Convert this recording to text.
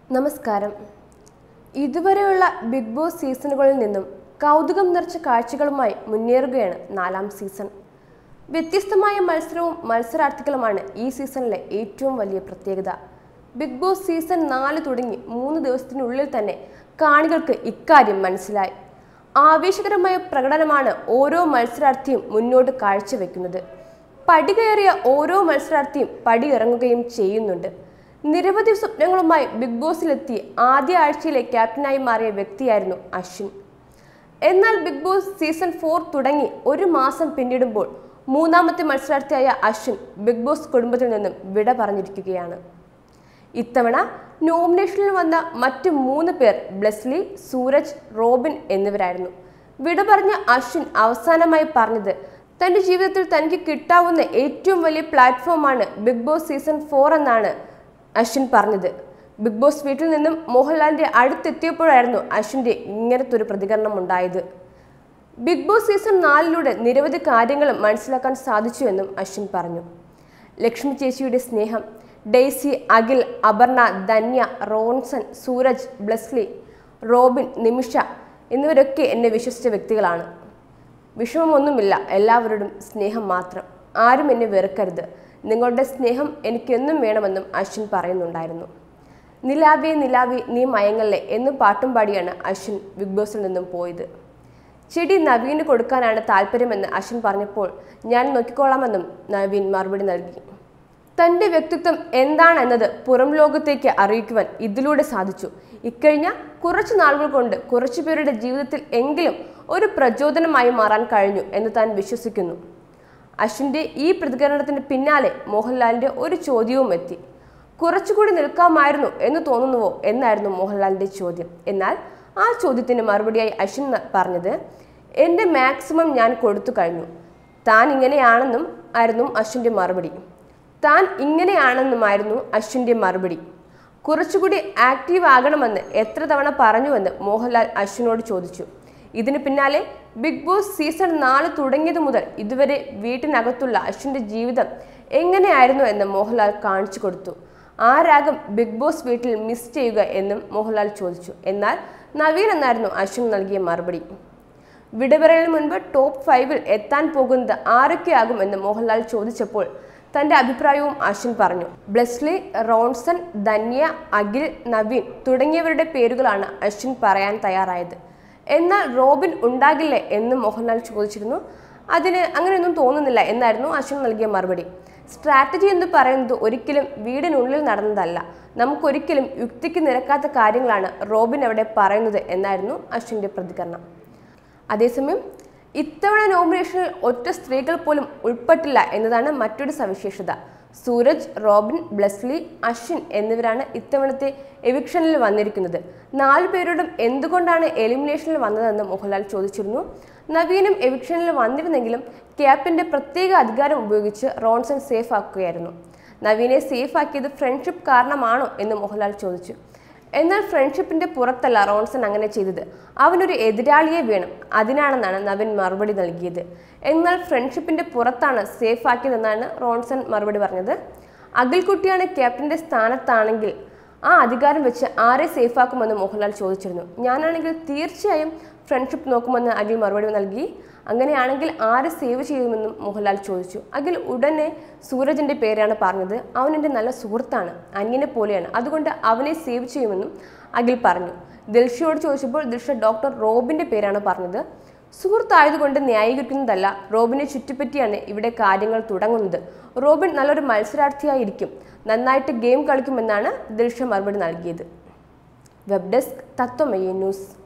നമസ്കാരം ഇതുവരെയുള്ള big boss സീസണുകളിൽ നിന്നും കൗതുകം നിറച്ച കാഴ്ചകളുമായി മുന്നേറുകയാണ് നാലാം സീസൺ വ്യത്യസ്തമായ മത്സരവും മത്സരാർത്ഥികളുമാണ് ഈ സീസണിലെ ഏറ്റവും വലിയ പ്രത്യേകത ബിഗ് ബോസ് സീസൺ നാല് തുടങ്ങി മൂന്ന് ദിവസത്തിനുള്ളിൽ തന്നെ കാണികൾക്ക് ഇക്കാര്യം മനസ്സിലായി ആവേശകരമായ പ്രകടനമാണ് ഓരോ മത്സരാർത്ഥിയും മുന്നോട്ട് കാഴ്ചവെക്കുന്നത് പടികയറിയ ഓരോ മത്സരാർത്ഥിയും പടിയിറങ്ങുകയും ചെയ്യുന്നുണ്ട് നിരവധി സ്വപ്നങ്ങളുമായി ബിഗ് ബോസിലെത്തി ആദ്യ ആഴ്ചയിലെ ക്യാപ്റ്റനായി മാറിയ വ്യക്തിയായിരുന്നു അശ്വിൻ എന്നാൽ ബിഗ് ബോസ് സീസൺ ഫോർ തുടങ്ങി ഒരു മാസം പിന്നിടുമ്പോൾ മൂന്നാമത്തെ മത്സരാർത്ഥിയായ അശ്വിൻ ബിഗ് ബോസ് കുടുംബത്തിൽ നിന്നും വിട പറഞ്ഞിരിക്കുകയാണ് ഇത്തവണ നോമിനേഷനിൽ വന്ന മറ്റ് മൂന്ന് പേർ ബ്ലെസ്ലി സൂരജ് റോബിൻ എന്നിവരായിരുന്നു വിട പറഞ്ഞ അശ്വിൻ അവസാനമായി പറഞ്ഞത് തന്റെ ജീവിതത്തിൽ തനിക്ക് കിട്ടാവുന്ന ഏറ്റവും വലിയ പ്ലാറ്റ്ഫോമാണ് ബിഗ് ബോസ് സീസൺ ഫോർ എന്നാണ് അശ്വിൻ പറഞ്ഞത് ബിഗ് ബോസ് വീട്ടിൽ നിന്നും മോഹൻലാലിന്റെ അടുത്തെത്തിയപ്പോഴായിരുന്നു അശ്വിന്റെ ഇങ്ങനത്തെ ഒരു പ്രതികരണം ഉണ്ടായത് ബിഗ് ബോസ് സീസൺ നാലിലൂടെ നിരവധി കാര്യങ്ങൾ മനസ്സിലാക്കാൻ സാധിച്ചു എന്നും അശ്വിൻ പറഞ്ഞു ലക്ഷ്മി ചേച്ചിയുടെ സ്നേഹം ഡെയ്സി അഖിൽ അപർണ ധന്യ റോൺസൺ സൂരജ് ബ്ലെസ്ലി റോബിൻ നിമിഷ എന്നിവരൊക്കെ എന്നെ വിശ്വസിച്ച വ്യക്തികളാണ് വിഷമമൊന്നുമില്ല എല്ലാവരോടും സ്നേഹം മാത്രം ആരും എന്നെ വെറുക്കരുത് നിങ്ങളുടെ സ്നേഹം എനിക്കെന്നും വേണമെന്നും അശ്വിൻ പറയുന്നുണ്ടായിരുന്നു നിലാവേ നിലാവേ നീ മയങ്ങല്ലേ എന്നും പാട്ടും പാടിയാണ് അശ്വിൻ ബിഗ് ബോസിൽ നിന്നും പോയത് ചെടി നവീന് കൊടുക്കാനാണ് താല്പര്യമെന്ന് അശ്വിൻ പറഞ്ഞപ്പോൾ ഞാൻ നോക്കിക്കോളാമെന്നും നവീൻ മറുപടി നൽകി തന്റെ വ്യക്തിത്വം എന്താണെന്നത് പുറം ലോകത്തേക്ക് അറിയിക്കുവാൻ ഇതിലൂടെ സാധിച്ചു ഇക്കഴിഞ്ഞ കുറച്ചു നാളുകൾ കൊണ്ട് കുറച്ചു പേരുടെ ജീവിതത്തിൽ എങ്കിലും ഒരു പ്രചോദനമായി മാറാൻ കഴിഞ്ഞു എന്ന് താൻ വിശ്വസിക്കുന്നു അശ്വിന്റെ ഈ പ്രതികരണത്തിന് പിന്നാലെ മോഹൻലാലിന്റെ ഒരു ചോദ്യവും എത്തി കുറച്ചുകൂടി നിൽക്കാമായിരുന്നു എന്ന് തോന്നുന്നുവോ എന്നായിരുന്നു മോഹൻലാലിന്റെ ചോദ്യം എന്നാൽ ആ ചോദ്യത്തിന് മറുപടിയായി അശ്വിൻ ന- പറഞ്ഞത് എൻ്റെ മാക്സിമം ഞാൻ കൊടുത്തു കഴിഞ്ഞു താൻ ഇങ്ങനെയാണെന്നും ആയിരുന്നു അശ്വിന്റെ മറുപടി താൻ ഇങ്ങനെയാണെന്നുമായിരുന്നു അശ്വിന്റെ മറുപടി കുറച്ചുകൂടി ആക്റ്റീവ് ആകണമെന്ന് എത്ര തവണ പറഞ്ഞുവെന്ന് മോഹൻലാൽ അശ്വിനോട് ചോദിച്ചു ഇതിന് പിന്നാലെ ബിഗ് ബോസ് സീസൺ നാല് തുടങ്ങിയത് മുതൽ ഇതുവരെ വീട്ടിനകത്തുള്ള അശ്വിന്റെ ജീവിതം എങ്ങനെയായിരുന്നു എന്ന് മോഹൻലാൽ കാണിച്ചു കൊടുത്തു ആരാകും ബിഗ് ബോസ് വീട്ടിൽ മിസ് ചെയ്യുക എന്നും മോഹൻലാൽ ചോദിച്ചു എന്നാൽ നവീൻ എന്നായിരുന്നു അശ്വിൻ നൽകിയ മറുപടി വിടപറയലിന് മുൻപ് ടോപ്പ് ഫൈവിൽ എത്താൻ പോകുന്നത് ആരൊക്കെയാകും എന്ന് മോഹൻലാൽ ചോദിച്ചപ്പോൾ തന്റെ അഭിപ്രായവും അശ്വിൻ പറഞ്ഞു ബ്ലെസ്ലി റോൺസൺ ധന്യ അഖിൽ നവീൻ തുടങ്ങിയവരുടെ പേരുകളാണ് അശ്വിൻ പറയാൻ തയ്യാറായത് എന്നാൽ റോബിൻ ഉണ്ടാകില്ലേ എന്ന് മോഹൻലാൽ ചോദിച്ചിരുന്നു അതിന് അങ്ങനെയൊന്നും തോന്നുന്നില്ല എന്നായിരുന്നു അശ്വിൻ നൽകിയ മറുപടി സ്ട്രാറ്റജി എന്ന് പറയുന്നത് ഒരിക്കലും വീടിനുള്ളിൽ നടന്നതല്ല നമുക്കൊരിക്കലും യുക്തിക്ക് നിരക്കാത്ത കാര്യങ്ങളാണ് റോബിൻ അവിടെ പറയുന്നത് എന്നായിരുന്നു അശ്വിൻ്റെ പ്രതികരണം അതേസമയം ഇത്തവണ നോമിനേഷനിൽ ഒറ്റ സ്ത്രീകൾ പോലും ഉൾപ്പെട്ടില്ല എന്നതാണ് മറ്റൊരു സവിശേഷത സൂരജ് റോബിൻ ബ്ലെസ്ലി അശ്വിൻ എന്നിവരാണ് ഇത്തവണത്തെ എവിക്ഷനിൽ വന്നിരിക്കുന്നത് നാല് പേരോടും എന്തുകൊണ്ടാണ് എലിമിനേഷനിൽ വന്നതെന്ന് മോഹൻലാൽ ചോദിച്ചിരുന്നു നവീനും എവിക്ഷനിൽ വന്നിരുന്നെങ്കിലും ക്യാപ്റ്റന്റെ പ്രത്യേക അധികാരം ഉപയോഗിച്ച് റോൺസൺ സേഫ് ആക്കുകയായിരുന്നു നവീനെ സേഫ് ആക്കിയത് ഫ്രണ്ട്ഷിപ്പ് കാരണമാണോ എന്ന് മോഹൻലാൽ ചോദിച്ചു എന്നാൽ ഫ്രണ്ട്ഷിപ്പിന്റെ പുറത്തല്ല റോൺസൺ അങ്ങനെ ചെയ്തത് അവനൊരു എതിരാളിയെ വേണം അതിനാണെന്നാണ് നവീൻ മറുപടി നൽകിയത് എന്നാൽ ഫ്രണ്ട്ഷിപ്പിന്റെ പുറത്താണ് സേഫ് ആക്കിയതെന്നാണ് റോൺസൺ മറുപടി പറഞ്ഞത് അഖിൽക്കുട്ടിയാണ് ക്യാപ്റ്റന്റെ സ്ഥാനത്താണെങ്കിൽ ആ അധികാരം വെച്ച് ആരെ സേഫാക്കുമെന്ന് മോഹൻലാൽ ചോദിച്ചിരുന്നു ഞാനാണെങ്കിൽ തീർച്ചയായും ഫ്രണ്ട്ഷിപ്പ് നോക്കുമെന്ന് അഖിൽ മറുപടി നൽകി അങ്ങനെയാണെങ്കിൽ ആരെ സേവ് ചെയ്യുമെന്നും മോഹൻലാൽ ചോദിച്ചു അഖിൽ ഉടനെ സൂരജിന്റെ പേരാണ് പറഞ്ഞത് അവൻ എൻ്റെ നല്ല സുഹൃത്താണ് അന്യനെ പോലെയാണ് അതുകൊണ്ട് അവനെ സേവ് ചെയ്യുമെന്നും അഖിൽ പറഞ്ഞു ദിൽഷയോട് ചോദിച്ചപ്പോൾ ദിൽഷ ഡോക്ടർ റോബിന്റെ പേരാണ് പറഞ്ഞത് സുഹൃത്തായതുകൊണ്ട് ന്യായീകരിക്കുന്നതല്ല റോബിനെ ചുറ്റിപ്പറ്റിയാണ് ഇവിടെ കാര്യങ്ങൾ തുടങ്ങുന്നത് റോബിൻ നല്ലൊരു മത്സരാർത്ഥിയായിരിക്കും നന്നായിട്ട് ഗെയിം കളിക്കുമെന്നാണ് ദിൽഷ മറുപടി നൽകിയത് വെബ് ഡെസ്ക് തത്വമയി ന്യൂസ്